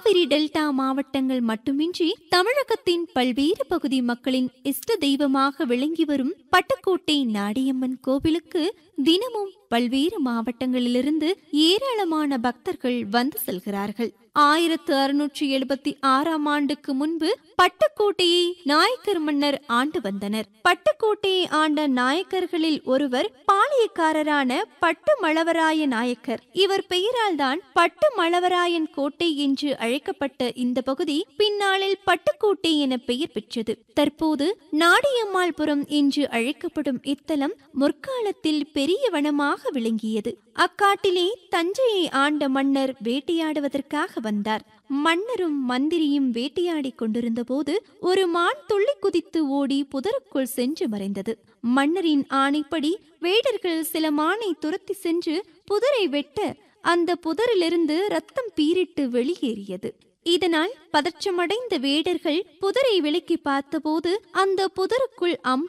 Kaveri delta மாவட்டங்கள் மட்டுமின்றி தமிழகத்தின் பல்வேறு பகுதி மக்களின் இஷ்ட தெய்வமாக விளங்கி வரும் பட்டுக்கோட்டை நாடியம்மன் கோவிலுக்கு தினமும் பல்வேறு மாவட்டங்களிலிருந்து ஏராளமான பக்தர்கள் வந்து செல்கிறார்கள் ஆயிரத்து அறுநூற்றி எழுபத்தி ஆறாம் ஆண்டுக்கு முன்பு பட்டுக்கோட்டையை நாயக்கர் மன்னர் ஆண்டு வந்தனர் பட்டுக்கோட்டையை ஆண்ட நாயக்கர்களில் ஒருவர் பாளையக்காரரான பட்டு மழவராய நாயக்கர் இவர் பெயரால் தான் பட்டு மழவராயன் கோட்டை என்று அழைக்கப்பட்ட இந்த பகுதி பின்னாளில் பட்டுக்கோட்டை என பெயர் பெற்றது தற்போது நாடியம்மாள்புரம் என்று அழைக்கப்படும் இத்தலம் முற்காலத்தில் பெரிய வனமாக விளங்கியது அக்காட்டிலே தஞ்சையை ஆண்ட மன்னர் வேட்டையாடுவதற்காக வந்தார் மன்னரும் மந்திரியும் வேட்டையாடிக் கொண்டிருந்த போது ஒரு மான் துள்ளி குதித்து ஓடி புதருக்குள் சென்று மறைந்தது மன்னரின் ஆணைப்படி வேடர்கள் சில மானை துரத்தி சென்று புதரை வெட்ட அந்த புதரிலிருந்து ரத்தம் பீரிட்டு வெளியேறியது இதனால் பதற்றமடைந்த வேடர்கள் புதரை விலக்கி பார்த்தபோது அந்த புதருக்குள் அம்பு